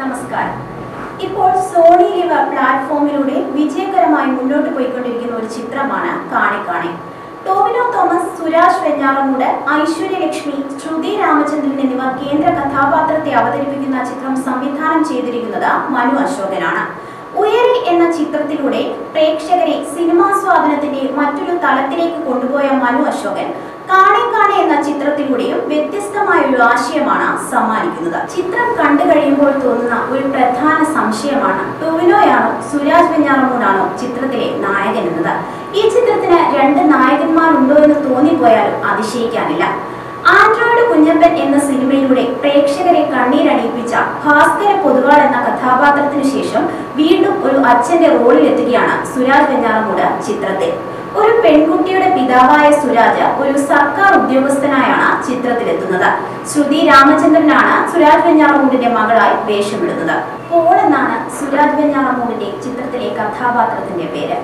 നമസ്കാരം ഇപ്പോൾ സോണി ലിവ പ്ലാറ്റ്ഫോമിലൂടെ വിജയകരമായി മുന്നോട്ട് പോയിക്കൊണ്ടിരിക്കുന്ന ഒരു ചിത്രമാണ് കാണിക്കാണെ ടോവിനോ തോമസ് സുരാജ് വെഞ്ഞാറമൂട് ഐശ്വര്യലക്ഷ്മി ശ്രുതി രാമചന്ദ്രൻ എന്നിവർ കേന്ദ്ര കഥാപാത്രത്തെ അവതരിപ്പിക്കുന്ന ചിത്രം സംവിധാനം ചെയ്തിരിക്കുന്നത് മനു അശോകനാണ് ഉയരി എന്ന ചിത്രത്തിലൂടെ പ്രേക്ഷകരെ സിനിമാ സ്വാധീനത്തിന്റെ മറ്റൊരു തലത്തിലേക്ക് കൊണ്ടുപോയ മനു അശോകൻ കാണെ കാണെ എന്ന ചിത്രത്തിലൂടെയും വ്യത്യസ്തമായ ഒരു ആശയമാണ് സമ്മാനിക്കുന്നത് ചിത്രം കണ്ടു കഴിയുമ്പോൾ തോന്നുന്ന ഒരു പ്രധാന സംശയമാണ് ടൊവിനോയാണോ സുരാജ് വെഞ്ഞാറമൂടാണോ ചിത്രത്തിലെ നായകൻ എന്നത് ഈ ചിത്രത്തിന് രണ്ട് നായകന്മാരുണ്ടോ എന്ന് തോന്നിപ്പോയാലും അതിശയിക്കാനില്ല ആൻഡ്രോയിഡ് കുഞ്ഞപ്പൻ എന്ന സിനിമയിലൂടെ പ്രേക്ഷകരെ കണ്ണീരണിയിപ്പിച്ച ഭാസ്കര പൊതുവാൾ എന്ന കഥാപാത്രത്തിനു ശേഷം വീണ്ടും ഒരു അച്ഛന്റെ റോളിലെത്തുകയാണ് സുരാജ് വെഞ്ഞാറമൂട് ചിത്രത്തിൽ ഒരു പെൺകുട്ടിയുടെ പിതാവായ സുരാജ് ഒരു സർക്കാർ ഉദ്യോഗസ്ഥനായാണ് ചിത്രത്തിലെത്തുന്നത് ശ്രുതി രാമചന്ദ്രനാണ് സുരാജ് വെഞ്ഞാറമൂടിന്റെ മകളായി വേഷമിടുന്നത് പോൾ എന്നാണ് സുരാജ് വെഞ്ഞാറമൂടിന്റെ ചിത്രത്തിലെ കഥാപാത്രത്തിന്റെ പേര്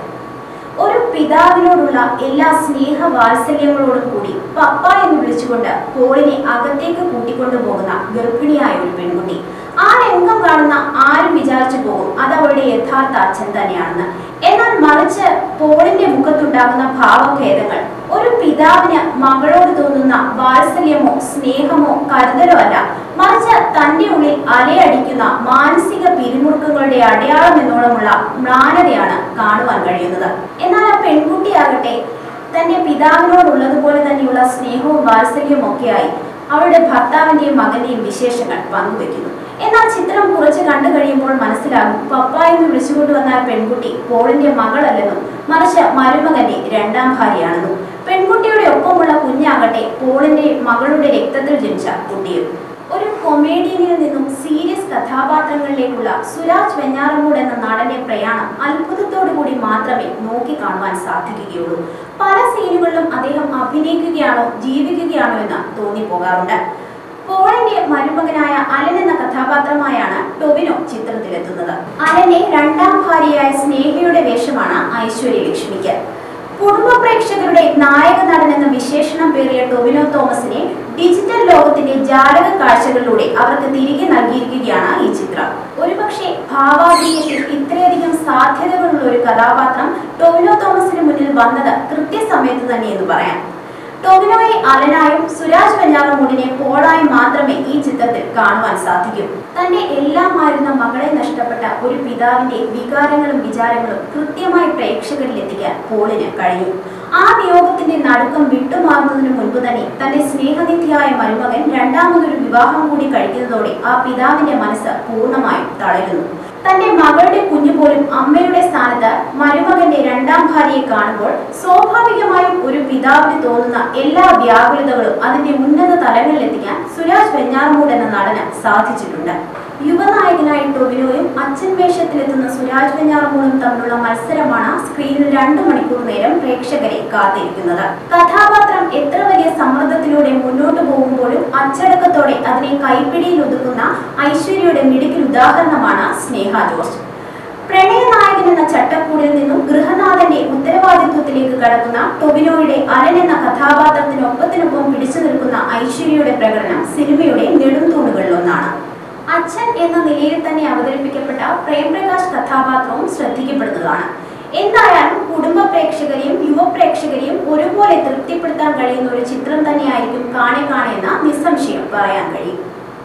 ഒരു പിതാവിനോടുള്ള എല്ലാ സ്നേഹ വാത്സല്യങ്ങളോടും കൂടി പപ്പ എന്ന് വിളിച്ചുകൊണ്ട് പോളിനെ അകത്തേക്ക് കൂട്ടിക്കൊണ്ടു പോകുന്ന ഗർഭിണിയായ ഒരു പെൺകുട്ടി ആ രംഗം കാണുന്ന ആരും വിചാരിച്ചു പോകും അത് അവളുടെ യഥാർത്ഥ അച്ഛൻ തന്നെയാണെന്ന് എന്നാൽ മറിച്ച് പോളിന്റെ മുഖത്തുണ്ടാകുന്ന ഭാവഭേദങ്ങൾ ഒരു പിതാവിന് മകളോട് തോന്നുന്ന വാത്സല്യമോ സ്നേഹമോ കരുതലോ അല്ല മറിച്ച് തന്റെ ഉള്ളിൽ അലയടിക്കുന്ന മാനസിക പിരിമുറുക്കങ്ങളുടെ അടയാളം എന്നോളമുള്ള മ്ലാനതയാണ് കാണുവാൻ കഴിയുന്നത് എന്നാൽ ആ പെൺകുട്ടിയാകട്ടെ തന്റെ പിതാവിനോടുള്ളതുപോലെ തന്നെയുള്ള സ്നേഹവും വാത്സല്യവും ഒക്കെയായി അവളുടെ ഭർത്താവിന്റെയും മകന്റെയും വിശേഷങ്ങൾ പങ്കുവെക്കുന്നു എന്നാൽ ചിത്രം കുറച്ച് കണ്ടു കഴിയുമ്പോൾ മനസ്സിലാകും പപ്പ എന്ന് വിളിച്ചുകൊണ്ട് വന്ന ആ പെൺകുട്ടി പോളിന്റെ മകളല്ലെന്നും മറിച്ച് മരുമകന്റെ രണ്ടാം ഭാര്യയാണെന്നും പെൺകുട്ടിയുടെ ഒപ്പമുള്ള കുഞ്ഞാകട്ടെ പോളിന്റെ മകളുടെ രക്തത്തിൽ ജനിച്ച കുട്ടിയും ഒരു കൊമേഡിയനിൽ നിന്നും സീരിയസ് കഥാപാത്രങ്ങളിലേക്കുള്ള സുരാജ് വെഞ്ഞാറമൂട് എന്ന നടന്റെ പ്രയാണം അത്ഭുതത്തോടു കൂടി മാത്രമേ നോക്കിക്കാണുവാൻ സാധിക്കുകയുള്ളൂ പല സീനുകളിലും അദ്ദേഹം അഭിനയിക്കുകയാണോ ജീവിക്കുകയാണോ എന്ന് തോന്നിപ്പോകാറുണ്ട് പോളിന്റെ മരുമകനായ അലൻ എന്ന കഥാപാത്രമായാണ് ടൊവിനോ ചിത്രത്തിലെത്തുന്നത് അലന്റെ രണ്ടാം ഭാര്യയായ സ്നേഹയുടെ വേഷമാണ് ഐശ്വര്യ ലക്ഷ്മിക്ക് കുടുംബ പ്രേക്ഷകരുടെ നായക നടൻ എന്ന വിശേഷണം പേറിയ ടൊവിനോ തോമസിനെ ഡിജിറ്റൽ ലോകത്തിന്റെ ജാലക കാഴ്ചകളിലൂടെ അവർക്ക് തിരികെ നൽകിയിരിക്കുകയാണ് ഈ ചിത്രം ഒരുപക്ഷെ ഭാവാഭിനയത്തിൽ ഇത്രയധികം സാധ്യതകളുള്ള ഒരു കഥാപാത്രം ടൊവിനോ തോമസിന് മുന്നിൽ വന്നത് കൃത്യസമയത്ത് തന്നെ എന്ന് പറയാം ടൊവിനോയെ അലനായും സുരാജ് വെഞ്ഞാറമൂടിനെ പോളായും മാത്രമേ ഈ ചിത്രത്തിൽ കാണുവാൻ സാധിക്കൂ തന്റെ എല്ലാമായിരുന്ന മകളെ നഷ്ടപ്പെട്ട ഒരു പിതാവിന്റെ വികാരങ്ങളും വിചാരങ്ങളും കൃത്യമായി പ്രേക്ഷകരിൽ എത്തിക്കാൻ പോളിന് കഴിഞ്ഞു ആ വിയോഗത്തിന്റെ നടുക്കം വിട്ടുമാറുന്നതിന് മുൻപ് തന്നെ തന്റെ സ്നേഹനിധിയായ മരുമകൻ രണ്ടാമതൊരു വിവാഹം കൂടി കഴിക്കുന്നതോടെ ആ പിതാവിന്റെ മനസ്സ് പൂർണ്ണമായും തളരുന്നു തന്റെ മകളുടെ കുഞ്ഞു പോലും അമ്മയുടെ സ്ഥാനത്ത് മരുമകന്റെ രണ്ടാം ഭാര്യയെ കാണുമ്പോൾ സ്വാഭാവികമായും ഒരു പിതാവിന് തോന്നുന്ന എല്ലാ വ്യാകുലതകളും അതിന്റെ ഉന്നത തലങ്ങളിലെത്തിക്കാൻ സുരാജ് വെഞ്ഞാറമൂട് എന്ന നടന് സാധിച്ചിട്ടുണ്ട് യുവനായകനായ ടൊവിനോയും അച്ഛൻ വേഷത്തിലെത്തുന്ന സുരാജ് വെഞ്ഞാറമൂടും തമ്മിലുള്ള മത്സരമാണ് സ്ക്രീനിൽ രണ്ടു മണിക്കൂർ നേരം പ്രേക്ഷകരെ കാത്തിരിക്കുന്നത് കഥാപാത്രം എത്ര വലിയ സമ്മർദ്ദത്തിലൂടെ മുന്നോട്ട് പോകുമ്പോഴും അച്ചടക്കത്തോടെ അതിനെ കൈപ്പിടിയിൽ ഒതുക്കുന്ന ഐശ്വര്യയുടെ മിടുക്കിൽ ഉദാഹരണമാണ് സ്നേഹ ജോർജ് പ്രണയനായകൻ എന്ന ചട്ടക്കൂടിൽ നിന്നും ഗൃഹനാഥന്റെ ഉത്തരവാദിത്വത്തിലേക്ക് കടക്കുന്ന ടൊവിനോയുടെ അലൻ എന്ന കഥാപാത്രത്തിനൊപ്പത്തിനൊപ്പം പിടിച്ചു നിൽക്കുന്ന ഐശ്വര്യയുടെ പ്രകടനം സിനിമയുടെ നെടുംതൂണുകളിലൊന്നാണ് അച്ഛൻ എന്ന നിലയിൽ തന്നെ അവതരിപ്പിക്കപ്പെട്ട പ്രേംപ്രകാശ് കഥാപാത്രവും ശ്രദ്ധിക്കപ്പെടുന്നതാണ് എന്തായാലും കുടുംബ പ്രേക്ഷകരെയും യുവ പ്രേക്ഷകരെയും ഒരുപോലെ തൃപ്തിപ്പെടുത്താൻ കഴിയുന്ന ഒരു ചിത്രം തന്നെയായിരിക്കും കാണെ കാണെ എന്ന നിസ്സംശയം പറയാൻ കഴിയും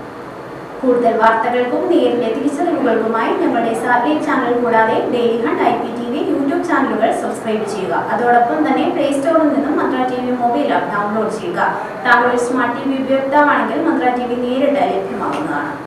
കൂടുതൽ വാർത്തകൾക്കും നേരിലെ തിരിച്ചറിവുകൾക്കുമായി ഞങ്ങളുടെ സാറ്റലൈറ്റ് ചാനൽ കൂടാതെ Dailyhunt I P T V YouTube ചാനലുകൾ സബ്സ്ക്രൈബ് ചെയ്യുക അതോടൊപ്പം തന്നെ പ്ലേ സ്റ്റോറിൽ നിന്നും Mantra T V mobile app download ചെയ്യുക താങ്കൾ ഒരു സ്മാർട്ട് ടി വി ഉപയോക്താവാണെങ്കിൽ മന്ത്ര ടി വി നേരിട്ട് ലഭ്യമാകുന്നതാണ്